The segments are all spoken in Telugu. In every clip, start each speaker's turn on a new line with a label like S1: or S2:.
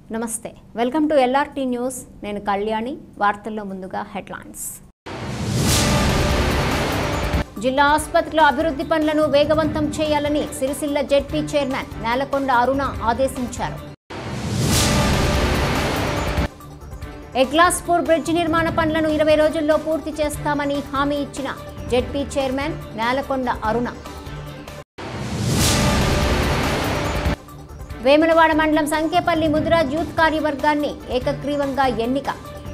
S1: నమస్తే వెల్కమ్ టు ఎల్ఆర్టీ న్యూస్ నేను కళ్యాణి వార్తల్లో ముందుగా హెడ్లైన్స్ జిల్లా ఆసుపత్రిలో అభివృద్ధి పనులను వేగవంతం చేయాలని సిరిసిల్ల జెడ్పీ చైర్మన్ నేలకొండ అరుణ ఆదేశించారు ఎగ్లాస్పూర్ బ్రిడ్జ్ నిర్మాణ పనులను ఇరవై రోజుల్లో పూర్తి చేస్తామని హామీ ఇచ్చిన జెడ్పీ చైర్మన్ నేలకొండ అరుణ వేములవాడ మండలం సంకేపల్లి ముదిరాజ్ యూత్ కార్యవర్గాన్ని ఏకగ్రీవంగా ఎన్నిక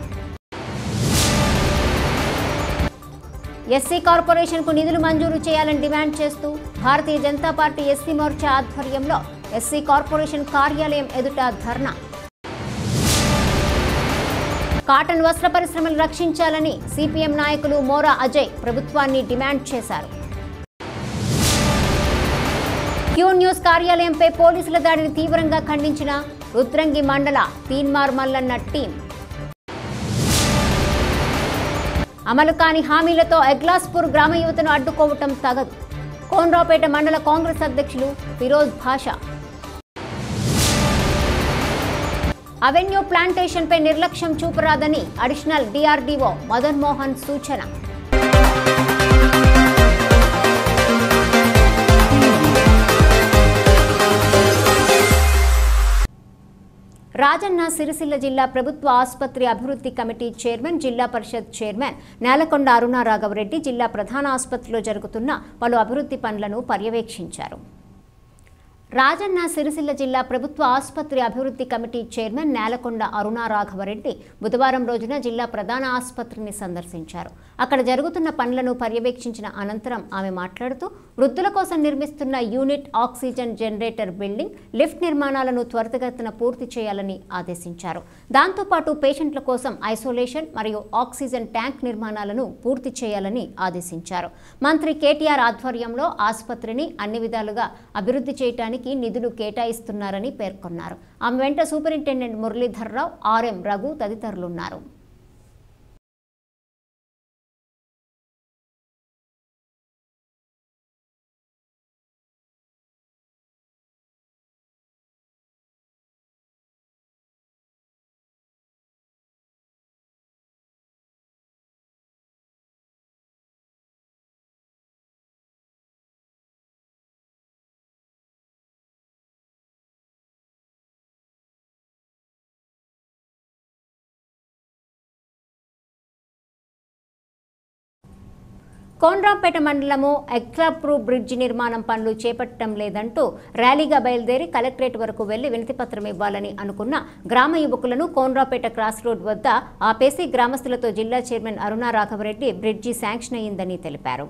S1: ఎస్సీ కార్పొరేషన్కు నిధులు మంజూరు చేయాలని డిమాండ్ చేస్తూ భారతీయ జనతా పార్టీ ఎస్సీ మోర్చా ఆధ్వర్యంలో ఎస్సీ కార్పొరేషన్ కార్యాలయం ఎదుట ధర్నా కాటన్ వస్త్ర పరిశ్రమలు రక్షించాలని సిపిఎం నాయకులు మోరా అజయ్ ప్రభుత్వాన్ని డిమాండ్ చేశారు క్యూ న్యూస్ కార్యాలయంపై పోలీసుల దాడిని తీవ్రంగా ఖండించిన రుద్రంగి మండల తీన్మార్ మల్లన్న టీం అమలు కాని హామీలతో ఎగ్లాస్పూర్ గ్రామ యువతను అడ్డుకోవటం తగదు కోన్రావుపేట మండల కాంగ్రెస్ అధ్యక్షులు ఫిరోజ్ భాషా అవెన్యూ ప్లాంటేషన్పై నిర్లక్ష్యం చూపరాదని అడిషనల్ డిఆర్డీఓ మదన్ మోహన్ సూచన రాజన్న సిరిసిల్ల జిల్లా ప్రభుత్వ ఆసుపత్రి అభివృద్ధి కమిటీ చైర్మన్ జిల్లా పరిషత్ చైర్మన్ నేలకొండ అరుణ రాఘవరెడ్డి జిల్లా ప్రధాన ఆసుపత్రిలో జరుగుతున్న పలు అభివృద్ధి పనులను పర్యవేక్షించారు రాజన్న సిరిసిల్ల జిల్లా ప్రభుత్వ ఆసుపత్రి అభివృద్ధి కమిటీ చైర్మన్ నేలకొండ అరుణ రాఘవరెడ్డి బుధవారం రోజున జిల్లా ప్రధాన ఆసుపత్రిని సందర్శించారు అక్కడ జరుగుతున్న పనులను పర్యవేక్షించిన అనంతరం ఆమె మాట్లాడుతూ వృద్ధుల కోసం నిర్మిస్తున్న unit oxygen generator building lift నిర్మాణాలను త్వరితగతిన పూర్తి చేయాలని ఆదేశించారు దాంతోపాటు పేషెంట్ల కోసం ఐసోలేషన్ మరియు ఆక్సిజన్ ట్యాంక్ నిర్మాణాలను పూర్తి చేయాలని ఆదేశించారు మంత్రి కేటీఆర్ ఆధ్వర్యంలో ఆసుపత్రిని అన్ని విధాలుగా అభివృద్ధి చేయడానికి నిధులు కేటాయిస్తున్నారని పేర్కొన్నారు ఆమె వెంట సూపరింటెండెంట్ మురళీధర్రావు ఆర్ఎం రఘు తదితరులున్నారు కోన్రాంపేట మండలము ఎక్లాప్రూ బ్రిడ్జి నిర్మాణం పనులు చేపట్టడం లేదంటూ ర్యాలీగా బయలుదేరి కలెక్టరేట్ వరకు వెళ్లి వినతిపత్రం ఇవ్వాలని అనుకున్న గ్రామ యువకులను కోన్రాపేట క్రాస్ రోడ్ వద్ద ఆపేసి గ్రామస్తులతో జిల్లా chairman Aruna Raghavareddy bridge sanction అయ్యిందని తెలిపారు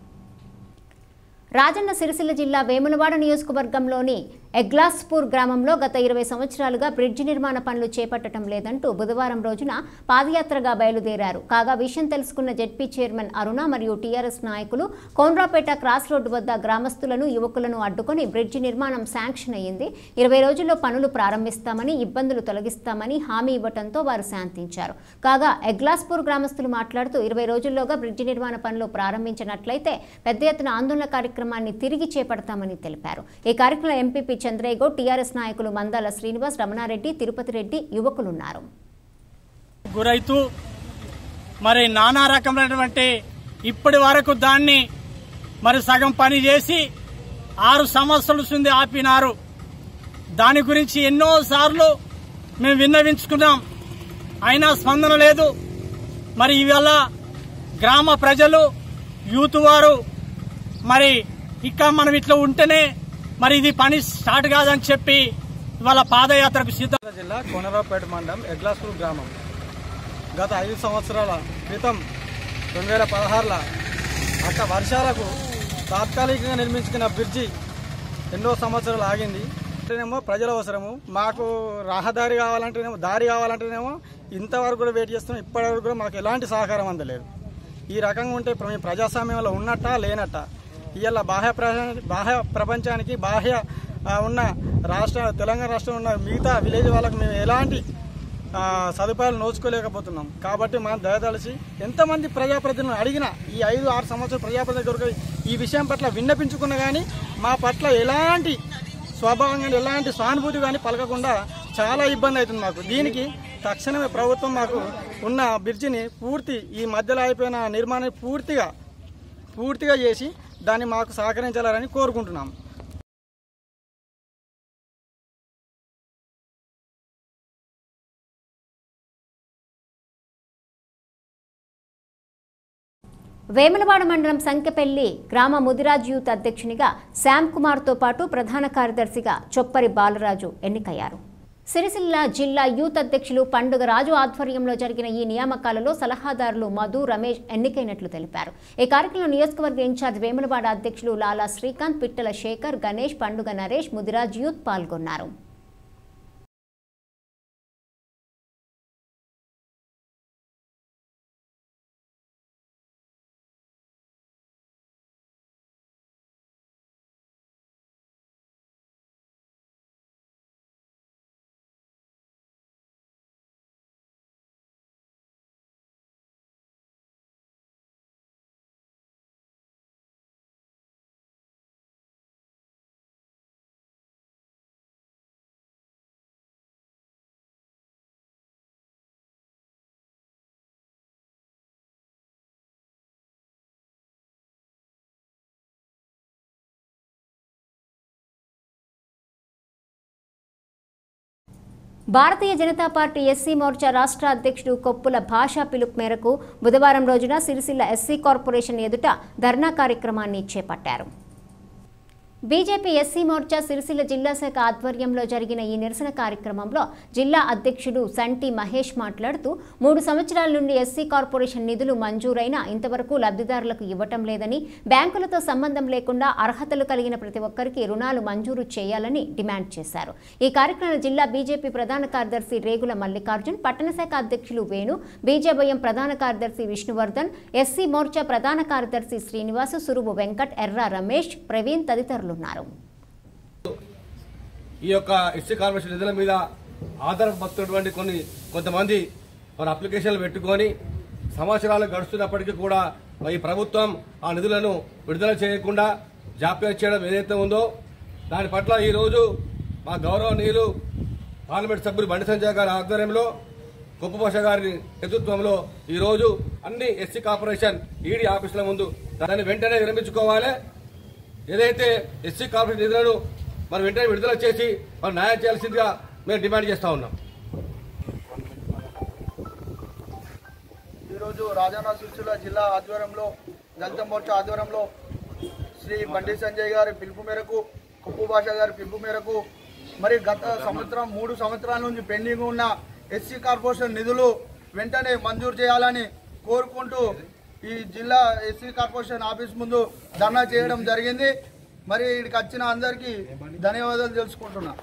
S1: రాజన్న సిరిసిల్ల జిల్లా వేములవాడ నియోజకవర్గంలోని ఎగ్లాస్పూర్ గ్రామంలో గత ఇరవై సంవత్సరాలుగా బ్రిడ్జి నిర్మాణ పనులు చేపట్టడం లేదంటూ బుధవారం రోజున పాదయాత్రగా బయలుదేరారు కాగా విషయం తెలుసుకున్న జెడ్పీ చైర్మన్ అరుణ మరియు టీఆర్ఎస్ నాయకులు కోన్రాపేట క్రాస్ రోడ్డు వద్ద గ్రామస్తులను యువకులను అడ్డుకొని బ్రిడ్జి నిర్మాణం శాంక్షన్ అయ్యింది ఇరవై రోజుల్లో పనులు ప్రారంభిస్తామని ఇబ్బందులు తొలగిస్తామని హామీ ఇవ్వడంతో వారు శాంతించారు కాగా ఎగ్లాస్పూర్ గ్రామస్తులు మాట్లాడుతూ ఇరవై రోజుల్లోగా బ్రిడ్జి నిర్మాణ పనులు ప్రారంభించినట్లయితే పెద్ద ఎత్తున ఆందోళన కార్యక్రమాన్ని తిరిగి చేపడతామని తెలిపారు ఈ కార్యక్రమంలో ఎంపీపీ చంద్రయ్యగౌడ్ టీఆర్ఎస్ నాయకులు మందాల శ్రీనివాస్ రమణారెడ్డి తిరుపతి రెడ్డి యువకులున్నారు
S2: గురైతూ మరి నానా రకమైనటువంటి ఇప్పటి వరకు దాన్ని మరి సగం పని చేసి ఆరు సంవత్సరాల నుండి ఆపినారు దాని గురించి ఎన్నో సార్లు మేము విన్నవించుకున్నాం అయినా స్పందన లేదు మరి ఇవాళ గ్రామ ప్రజలు యూత్ వారు మరి ఇక మనం ఇట్లా ఉంటేనే మరి ఇది పని స్టార్ట్ కాదని చెప్పి ఇవాళ పాదయాత్రకు సిద్ధం
S3: సిద్దిపేట జిల్లా కోనరావుపేట మండలం ఎగ్లాస్పూర్ గ్రామం గత ఐదు సంవత్సరాల క్రితం రెండు వేల పదహారులో అక్క వర్షాలకు తాత్కాలికంగా నిర్మించుకున్న బ్రిడ్జి ఎన్నో సంవత్సరాలు ఆగింది అంటేనేమో ప్రజల అవసరము మాకు రహదారి కావాలంటేనేమో దారి కావాలంటేనేమో ఇంతవరకు కూడా వెయిట్ చేస్తున్నాం ఇప్పటివరకు కూడా మాకు ఎలాంటి సహకారం అందలేదు ఈ రకంగా ఉంటే ఇప్పుడు మేము ప్రజాస్వామ్యంలో ఉన్నట్టా లేనట్టా ఇవాళ బాహ్య ప్ర- బాహ్య ప్రపంచానికి బాహ్య ఆ, ఉన్న రాష్ట్ర తెలంగాణ రాష్ట్రం ఉన్న మిగతా విలేజ్ వాళ్ళకి మేము ఎలాంటి ఆ, సదుపాయాలు నోచుకోలేకపోతున్నాం కాబట్టి మనం దయదలిచి ఎంతమంది ప్రజాప్రతినిధులను అడిగినా ఈ ఐదు ఆరు సంవత్సరాల ప్రజాప్రతినిధుల కొరకు ఈ విషయం పట్ల విన్నపించుకున్నా కానీ మా పట్ల ఎలాంటి స్వభావం కానీ ఎలాంటి సానుభూతి కానీ పలకకుండా చాలా ఇబ్బంది అవుతుంది మాకు దీనికి తక్షణమే ప్రభుత్వం మాకు ఉన్న బ్రిడ్జిని పూర్తి ఈ మధ్యలో అయిపోయిన నిర్మాణాన్ని పూర్తిగా పూర్తిగా చేసి దాన్ని మాకు సహకరించాలని కోరుకుంటున్నాం
S1: వేములవాడ మండలం సంకెపల్లి గ్రామ ముదిరాజ్ యూత్ అధ్యక్షునిగా శ్యామ్ కుమార్తో పాటు ప్రధాన కార్యదర్శిగా చొప్పరి బాలరాజు ఎన్నికయ్యారు సిరిసిల్ల జిల్లా యూత్ అధ్యక్షులు పండుగ రాజు ఆధ్వర్యంలో జరిగిన ఈ నియామకాలలో సలహాదారులు మధు రమేష్ ఎన్నికైనట్లు తెలిపారు ఈ కార్యక్రమంలో నియోజకవర్గ ఇన్ఛార్జ్ వేములవాడ అధ్యక్షులు లాలా శ్రీకాంత్ పిట్టల శేఖర్ గణేష్ పండుగ నరేష్ ముదిరాజ్ యూత్ పాల్గొన్నారు భారతీయ జనతా పార్టీ ఎస్సీ మోర్చా రాష్ట్ర అధ్యక్షుడు కొప్పుల భాషా పిలుపు మేరకు బుధవారం రోజున సిరిసిల్ల ఎస్సీ కార్పొరేషన్ ఎదుట ధర్నా కార్యక్రమాన్ని చేపట్టారు బీజేపీ ఎస్సీ మోర్చా సిరిసిల్ల జిల్లా శాఖ ఆధ్వర్యంలో జరిగిన ఈ నిరసన కార్యక్రమంలో జిల్లా అధ్యక్షుడు సంటి మహేష్ మాట్లాడుతూ మూడు సంవత్సరాల నుండి ఎస్సీ కార్పొరేషన్ నిధులు మంజూరైనా ఇంతవరకు లబ్ధిదారులకు ఇవ్వటం లేదని బ్యాంకులతో సంబంధం లేకుండా అర్హతలు కలిగిన ప్రతి ఒక్కరికి రుణాలు మంజూరు చేయాలని డిమాండ్ చేశారు ఈ కార్యక్రమంలో జిల్లా బీజేపీ ప్రధాన కార్యదర్శి రేగుల మల్లికార్జున్ పట్టణ శాఖ అధ్యక్షులు వేణు బీజేవైఎం ప్రధాన కార్యదర్శి విష్ణువర్ధన్ ఎస్సీ మోర్చా ప్రధాన కార్యదర్శి శ్రీనివాసు సురుబు వెంకట్ ఎర్ర రమేష్ ప్రవీణ్ తదితరులున్నారు
S4: ఈ యొక్క ఎస్సీ కార్పొరేషన్ నిధుల మీద ఆధారపడుతున్నటువంటి కొన్ని కొంతమంది మన అప్లికేషన్లు పెట్టుకొని సంవత్సరాలు గడుస్తున్నప్పటికీ కూడా ఈ ప్రభుత్వం ఆ నిధులను విడుదల చేయకుండా జాప్యం చేయడం ఏదైతే ఉందో దాని పట్ల ఈరోజు మా గౌరవనీయులు పార్లమెంట్ సభ్యులు బండి సంజయ్ గారి ఆధ్వర్యంలో కుప్పభాష గారి నేతృత్వంలో ఈ రోజు అన్ని ఎస్సీ కార్పొరేషన్ ఈడీ ఆఫీసుల ముందు దాన్ని వెంటనే విరమించుకోవాలి ఏదైతే ఎస్సీ కార్పొరేషన్ నిధులను మనం వెంటనే విడుదల చేసి మనం న్యాయం చేయాల్సిందిగా మేము డిమాండ్ చేస్తా ఉన్నాం
S5: ఈరోజు రాజన్న సిరిసిల్ల జిల్లా ఆధ్వర్యంలో దళిత మోర్చా ఆధ్వర్యంలో శ్రీ బండి సంజయ్ గారి పిలుపు మేరకు కుప్పు భాష గారి పిలుపు మేరకు మరి గత సంవత్సరం మూడు సంవత్సరాల నుంచి పెండింగ్ ఉన్న ఎస్సీ కార్పొరేషన్ నిధులు వెంటనే మంజూరు చేయాలని కోరుకుంటూ ఈ జిల్లా ఎస్సీ కార్పొరేషన్ ఆఫీస్ ముందు ధర్నా చేయడం జరిగింది మరి ఇక్కడికి వచ్చిన అందరికీ ధన్యవాదాలు తెలుసుకుంటున్నా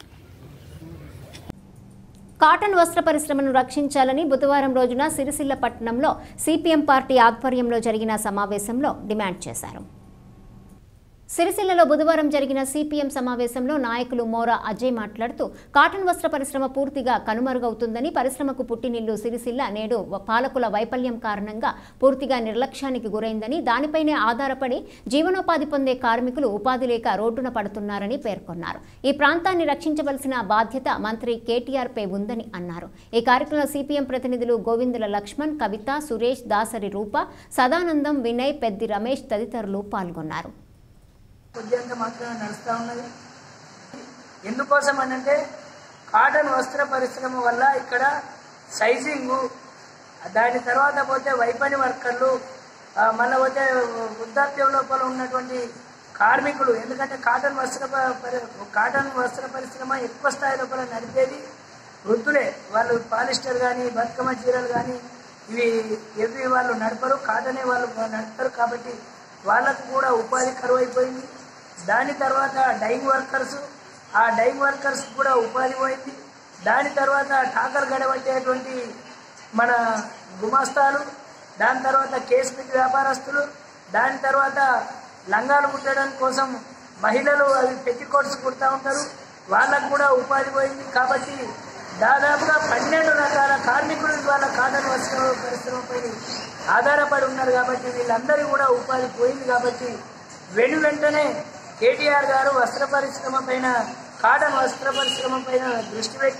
S1: కాటన్ వస్త్ర పరిశ్రమను రక్షించాలని బుధవారం రోజున సిరిసిల్ల పట్టణంలో సిపిఎం పార్టీ ఆధ్వర్యంలో జరిగిన సమావేశంలో డిమాండ్ చేశారు సిరిసిల్లలో బుధవారం జరిగిన సిపిఎం సమావేశంలో నాయకులు మోరా అజయ్ మాట్లాడుతూ కాటన్ వస్త్ర పరిశ్రమ పూర్తిగా కనుమరుగవుతుందని పరిశ్రమకు పుట్టినిల్లు సిరిసిల్ల నేడు పాలకుల వైఫల్యం కారణంగా పూర్తిగా నిర్లక్ష్యానికి గురైందని దానిపైనే ఆధారపడి జీవనోపాధి పొందే కార్మికులు ఉపాధి లేక రోడ్డున పడుతున్నారని పేర్కొన్నారు ఈ ప్రాంతాన్ని రక్షించవలసిన బాధ్యత మంత్రి కేటీఆర్ పై ఉందని అన్నారు ఈ కార్యక్రమంలో సిపిఎం ప్రతినిధులు గోవిందుల లక్ష్మణ్ కవిత సురేష్ దాసరి రూప సదానందం వినయ్ పెద్ది రమేష్ తదితరులు పాల్గొన్నారు
S6: కొద్దిగా మాత్రమే నడుస్తూ ఉన్నది ఎందుకోసం అనంటే కాటన్ వస్త్ర పరిశ్రమ వల్ల ఇక్కడ సైజింగు దాని తర్వాత పోతే వైపని వర్కర్లు ఆ, మళ్ళీ పోతే వృద్ధాప్యం లోపల ఉన్నటువంటి కార్మికులు ఎందుకంటే కాటన్ వస్త్ర ప- పరి- కాటన్ వస్త్ర పరిశ్రమ ఎక్కువ స్థాయి లోపల నడిపేది వృద్ధులే వాళ్ళు పాలిస్టర్ కానీ బతుకమ్మ చీరలు కానీ ఇవి ఎవి వాళ్ళు నడపరు కాటనే వాళ్ళు నడపరు కాబట్టి వాళ్ళకు కూడా ఉపాధి కరువు అయిపోయింది దాని తర్వాత డైయింగ్ వర్కర్స్ ఆ డైయింగ్ వర్కర్స్ కూడా ఉపాధి పోయింది దాని తర్వాత ఠాకర్ గడబట్టేటువంటి మన గుమాస్తాలు దాని తర్వాత కేస్ పిట్ వ్యాపారస్తులు దాని తర్వాత లంగాలు కుట్టడం కోసం మహిళలు అవి పెట్టి కోట్స్ కుడతా ఉంటారు వాళ్ళకు కూడా ఉపాధి పోయింది కాబట్టి దాదాపుగా పన్నెండు రకాల కార్మికులు ఇవాళ కాటన్ వస్త్ర పరిశ్రమపై ఆధారపడి ఉన్నారు కాబట్టి వీళ్ళందరికీ కూడా ఉపాధి పోయింది కాబట్టి వెను వెంటనే కేటీఆర్ గారు వస్త్ర పరిశ్రమ పైన కాటన్ వస్త్ర పరిశ్రమ పైన దృష్టి పెట్టి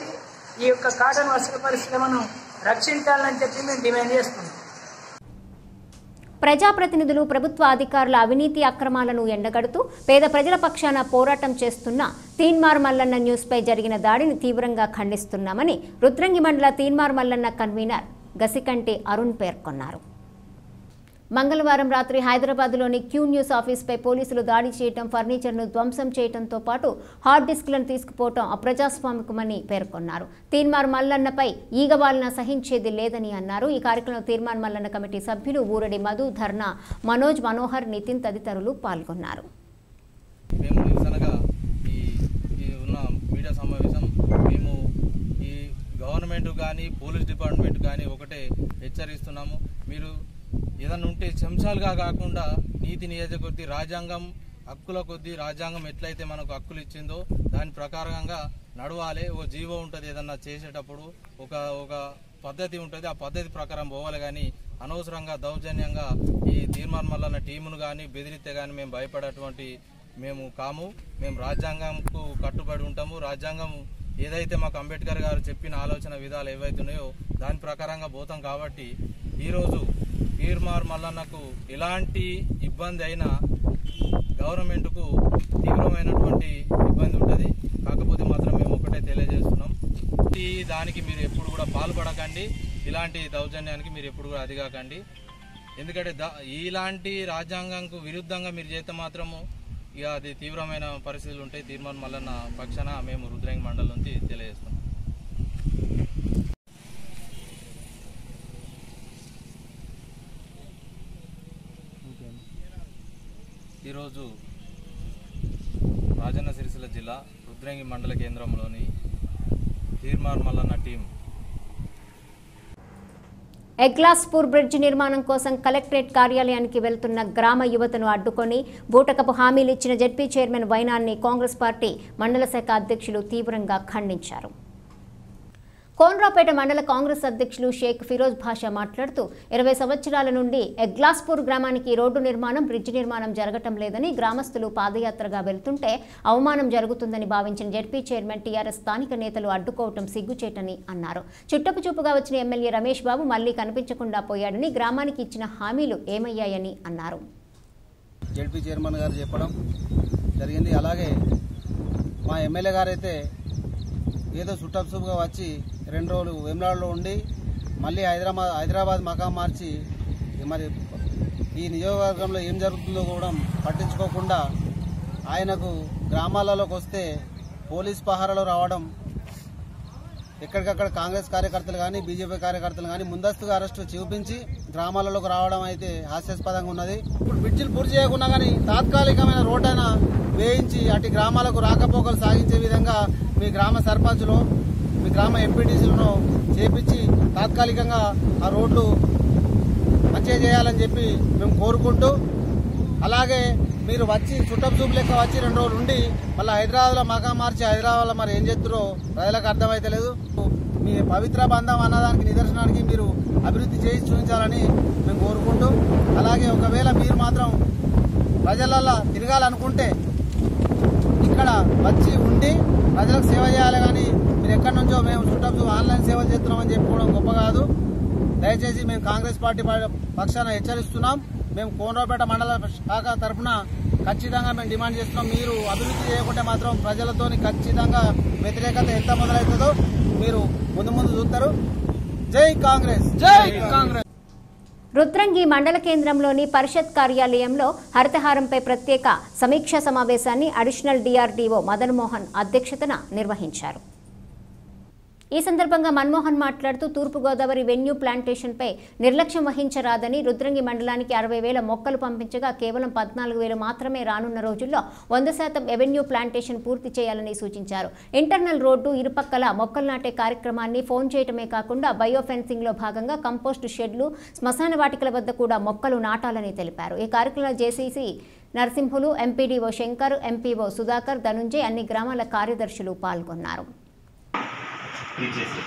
S6: ఈ యొక్క కాటన్ వస్త్ర పరిశ్రమను రక్షించాలని చెప్పి మేము డిమాండ్ చేస్తున్నాం
S1: ప్రజాప్రతినిధులు ప్రభుత్వ అధికారుల అవినీతి అక్రమాలను ఎండగడుతూ పేద ప్రజల పక్షాన పోరాటం చేస్తున్న తీన్మార్ మల్లన్న న్యూస్పై జరిగిన దాడిని తీవ్రంగా ఖండిస్తున్నామని రుద్రంగి మండల తీన్మార్ మల్లన్న కన్వీనర్ గసికంటి అరుణ్ పేర్కొన్నారు మంగళవారం రాత్రి హైదరాబాద్లోని క్యూ న్యూస్ ఆఫీస్పై పోలీసులు దాడి చేయటం ఫర్నిచర్ను ధ్వంసం చేయడంతో పాటు హార్డ్ డిస్క్లను తీసుకుపోవటం అప్రజాస్వామికమని పేర్కొన్నారు తీర్మార్ మల్లన్నపై ఈగవాలన సహించేది లేదని అన్నారు ఈ కార్యక్రమంలో తీర్మార్ మల్లన్న కమిటీ సభ్యులు ఊరడి మధు ధర్నా మనోజ్ మనోహర్ నితిన్ తదితరులు పాల్గొన్నారు
S7: మేము నిరసనగా ఈ ఈ ఉన్న మీడియా సమావేశం మేము ఈ గవర్నమెంట్ కానీ పోలీస్ డిపార్ట్మెంట్ కానీ ఒకటే హెచ్చరిస్తున్నాము మీరు ఏదన్నా ఉంటే చెంచాలుగా కాకుండా నీతి నియోజక కొద్దీ రాజ్యాంగం హక్కుల కొద్దీ రాజ్యాంగం ఎట్లయితే మనకు హక్కులు ఇచ్చిందో దాని ప్రకారంగా నడవాలి ఓ జీవో ఉంటుంది ఏదన్నా చేసేటప్పుడు ఒక ఒక పద్ధతి ఉంటుంది ఆ పద్ధతి ప్రకారం పోవాలి కానీ అనవసరంగా దౌర్జన్యంగా ఈ తీర్మాన్ మల్లన్న టీమును కానీ బెదిరితే కానీ మేము భయపడేటువంటి మేము కాము మేము రాజ్యాంగంకు కట్టుబడి ఉంటాము రాజ్యాంగం ఏదైతే మాకు అంబేద్కర్ గారు చెప్పిన ఆలోచన విధాలు ఏవైతున్నాయో దాని ప్రకారంగా పోతాం కాబట్టి ఈరోజు తీర్మార్ మల్లన్నకు ఎలాంటి ఇబ్బంది అయినా గవర్నమెంట్కు తీవ్రమైనటువంటి ఇబ్బంది ఉంటుంది కాకపోతే మాత్రం మేము ఒకటే తెలియజేస్తున్నాం ఈ దానికి మీరు ఎప్పుడు కూడా పాల్పడకండి ఇలాంటి దౌర్జన్యానికి మీరు ఎప్పుడు కూడా అదిగాకండి ఎందుకంటే దా ఇలాంటి రాజ్యాంగంకు విరుద్ధంగా మీరు చేస్తే మాత్రము ఇక అది తీవ్రమైన పరిస్థితులు ఉంటాయి తీర్మానం మల్లన్న పక్షాన మేము రుద్రంగి మండలం నుంచి తెలియజేస్తున్నాం ఈరోజు రాజన్న సిరిసిల్ల జిల్లా రుద్రంగి మండల కేంద్రంలోని తీర్మార్ మల్లన్న టీం
S1: ఎగ్లాస్పూర్ బ్రిడ్జ్ నిర్మాణం కోసం కలెక్టరేట్ కార్యాలయానికి వెళ్తున్న గ్రామ యువతను అడ్డుకొని బూటకపు హామీలు ఇచ్చిన జెడ్పీ చైర్మన్ వైనాన్ని కాంగ్రెస్ పార్టీ మండల శాఖ అధ్యక్షులు తీవ్రంగా ఖండించారు కోన్రాపేట మండల కాంగ్రెస్ అధ్యక్షులు షేక్ ఫిరోజ్ భాషా మాట్లాడుతూ ఇరవై సంవత్సరాల నుండి ఎగ్లాస్పూర్ గ్రామానికి రోడ్డు నిర్మాణం బ్రిడ్జ్ నిర్మాణం జరగటం లేదని గ్రామస్తులు పాదయాత్రగా వెళ్తుంటే అవమానం జరుగుతుందని భావించిన జెడ్పీ చైర్మన్ టీఆర్ఎస్ స్థానిక నేతలు అడ్డుకోవటం సిగ్గుచేటని అన్నారు చుట్టపు చూపుగా వచ్చిన ఎమ్మెల్యే రమేష్ బాబు మళ్లీ కనిపించకుండా పోయాడని గ్రామానికి ఇచ్చిన హామీలు ఏమయ్యాయని అన్నారు
S8: జడ్పీ చైర్మన్ గారు చెప్పడం జరిగింది అలాగే మా ఎమ్మెల్యే గారు అయితే ఏదో చుట్టపుగా వచ్చి రెండు రోజులు వెమ్లాడులో ఉండి మళ్ళీ హైదరాబాద్ హైదరాబాద్ మకాం మార్చి మరి ఈ నియోజకవర్గంలో ఏం జరుగుతుందో కూడా పట్టించుకోకుండా ఆయనకు గ్రామాలలోకి వస్తే పోలీస్ పహారాలో రావడం ఎక్కడికక్కడ కాంగ్రెస్ కార్యకర్తలు కానీ బీజేపీ కార్యకర్తలు కానీ ముందస్తుగా అరెస్టు చూపించి గ్రామాలలోకి రావడం అయితే హాస్యాస్పదంగా ఉన్నది ఇప్పుడు బ్రిడ్జిలు పూర్తి చేయకుండా కానీ తాత్కాలికమైన రోడ్డైనా వేయించి అటు గ్రామాలకు రాకపోకలు సాగించే విధంగా మీ గ్రామ సర్పంచులు మీ గ్రామ ఎంపీటీసీలను చేపించి తాత్కాలికంగా ఆ రోడ్లు మంచిగా చేయాలని చెప్పి మేము కోరుకుంటూ అలాగే మీరు వచ్చి చుట్టపు చూపు లెక్క వచ్చి రెండు రోజులు ఉండి మళ్ళీ హైదరాబాద్లో మకా మార్చి హైదరాబాద్లో మరి ఏం చేస్తారో ప్రజలకు అర్థమైతలేదు మీ పవిత్ర బంధం అన్నదానికి నిదర్శనానికి మీరు అభివృద్ధి చేసి చూపించాలని మేము కోరుకుంటూ అలాగే ఒకవేళ మీరు మాత్రం ప్రజలల్లో తిరగాలనుకుంటే ఇక్కడ వచ్చి ఉండి ప్రజలకు సేవ చేయాలి కానీ మీరు ఎక్కడి నుంచో మేము చుట్టపు ఆన్లైన్ సేవలు చేస్తున్నామని చెప్పుకోవడం గొప్ప కాదు దయచేసి మేము కాంగ్రెస్ పార్టీ ప- పక్షాన హెచ్చరిస్తున్నాం మేము కోనరాపేట మండల శాఖ తరఫున ఖచ్చితంగా మేము డిమాండ్ చేస్తున్నాం మీరు అభివృద్ధి చేయకుంటే మాత్రం ప్రజలతోని ఖచ్చితంగా వ్యతిరేకత ఎంత మొదలవుతుందో మీరు ముందు ముందు చూస్తారు జై కాంగ్రెస్ జై కాంగ్రెస్
S1: రుద్రంగి మండల కేంద్రంలోని పరిషత్ కార్యాలయంలో హరితహారంపై ప్రత్యేక సమీక్షా సమావేశాన్ని అడిషనల్ డిఆర్డీఓ మదన్ మోహన్ అధ్యక్షతన నిర్వహించారు ఈ సందర్భంగా మన్మోహన్ మాట్లాడుతూ తూర్పుగోదావరి వెన్యూ ప్లాంటేషన్పై నిర్లక్ష్యం వహించరాదని రుద్రంగి మండలానికి అరవై వేల మొక్కలు పంపించగా కేవలం పద్నాలుగు వేలు మాత్రమే రానున్న రోజుల్లో వంద శాతం ఎవెన్యూ ప్లాంటేషన్ పూర్తి చేయాలని సూచించారు ఇంటర్నల్ రోడ్డు ఇరుపక్కల మొక్కలు నాటే కార్యక్రమాన్ని ఫోన్ చేయటమే కాకుండా బయో ఫెన్సింగ్లో భాగంగా కంపోస్టు షెడ్లు శ్మశాన వాటికల వద్ద కూడా మొక్కలు నాటాలని తెలిపారు ఈ కార్యక్రమంలో JCC Narasimhulu MPDO Shankar MPO Sudhakar Dhanunjay అన్ని గ్రామాల కార్యదర్శులు పాల్గొన్నారు
S9: తీసేసి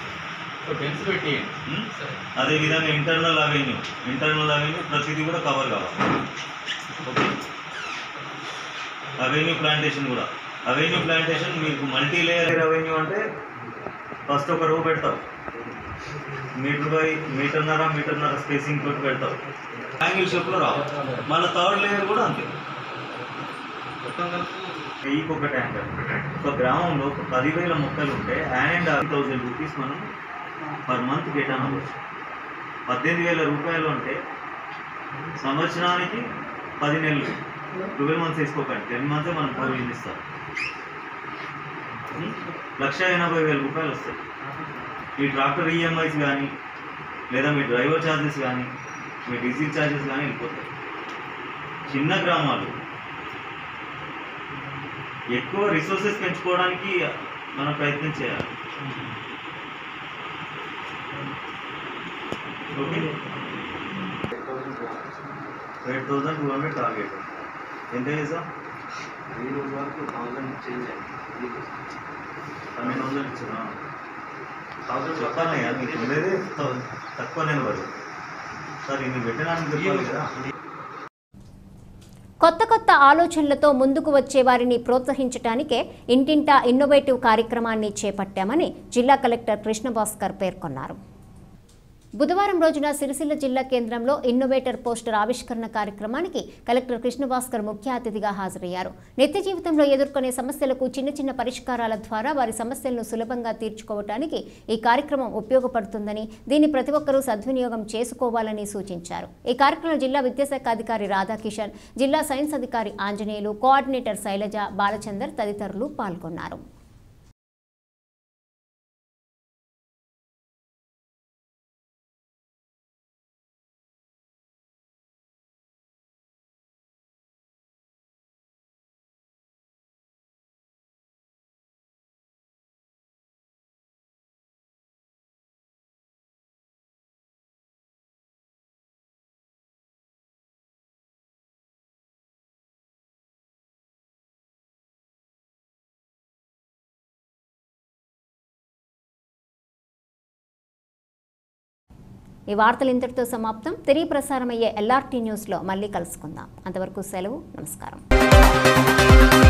S9: ఉమ్? అదే విధంగా ఇంటర్నల్ అవెన్యూ ఇంటర్నల్ అవెన్యూ ప్రతిదీ కూడా కవర్ కావాలి ఓకే అవెన్యూ ప్లాంటేషన్ కూడా అవెన్యూ ప్లాంటేషన్ మీకు మల్టీ లేయర్ అవెన్యూ అంటే ఫస్ట్ ఒక రో పెడతావు మీటర్ బై మీటర్న్నర మీటర్న్నర స్పేసింగ్ తోటి పెడతావు యాంగిల్ షేప్లో రావు మళ్ళీ థర్డ్ లేయర్ కూడా అంతే వెయ్యికి ఒక ట్యాంకర్ ఒక గ్రామంలో ఒక పదివేల మొక్కలు ఉంటే అండ్ థౌజండ్ రూపీస్ మనం పర్ మంత్ గెటాన్ అవ్వచ్చు పద్దెనిమిది వేల రూపాయలు అంటే సంవత్సరానికి పది నెలలు ట్వెల్వ్ మంత్స్ వేసుకోకండి టెన్ మంత్సే మనం ప్రొవిజన్ ఇస్తాం ఉం? లక్ష ఎనభై వేల రూపాయలు వస్తాయి ఈ ట్రాక్టర్ ఈఎంఐస్ కానీ లేదా మీ డ్రైవర్ ఛార్జెస్ కానీ మీ డీజిల్ ఛార్జెస్ కానీ వెళ్ళిపోతాయి చిన్న గ్రామాలు ఎక్కువ రిసోర్సెస్ పెంచుకోవడానికి మనం ప్రయత్నం చేయాలి okay eight thousand two hundred target ఎంత చేసాం ఈ రోజు వరకు థౌసండ్ చేంజ్ పన్నెండు వందలు ఇచ్చిన థౌసండ్ చెప్పాలి కదా మీకు ఉండేది తక్కువ నేను పడు సార్ ఇన్ని పెట్టడానికి చెప్పాలి కదా
S1: కొత్త కొత్త ఆలోచనలతో ముందుకు వచ్చే వారిని ప్రోత్సహించడానికే ఇంటింటా ఇన్నోవేటివ్ కార్యక్రమాన్ని చేపట్టామని జిల్లా కలెక్టర్ కృష్ణభాస్కర్ పేర్కొన్నారు బుధవారం రోజున సిరిసిల్ల జిల్లా కేంద్రంలో ఇన్నోవేటర్ పోస్టర్ ఆవిష్కరణ కార్యక్రమానికి కలెక్టర్ కృష్ణభాస్కర్ ముఖ్య అతిథిగా హాజరయ్యారు నిత్య జీవితంలో ఎదుర్కొనే సమస్యలకు చిన్న చిన్న పరిష్కారాల ద్వారా వారి సమస్యలను సులభంగా తీర్చుకోవటానికి ఈ కార్యక్రమం ఉపయోగపడుతుందని దీన్ని ప్రతి ఒక్కరూ సద్వినియోగం చేసుకోవాలని సూచించారు ఈ కార్యక్రమంలో జిల్లా విద్యాశాఖ అధికారి రాధాకిషన్ జిల్లా సైన్స్ అధికారి ఆంజనేయులు కోఆర్డినేటర్ శైలజ బాలచందర్ తదితరులు పాల్గొన్నారు ఈ వార్తలు ఇంతటితో సమాప్తం తిరిగి ప్రసారమయ్యే ఎల్ఆర్టీ న్యూస్లో మళ్ళీ కలుసుకుందాం అంతవరకు సెలవు నమస్కారం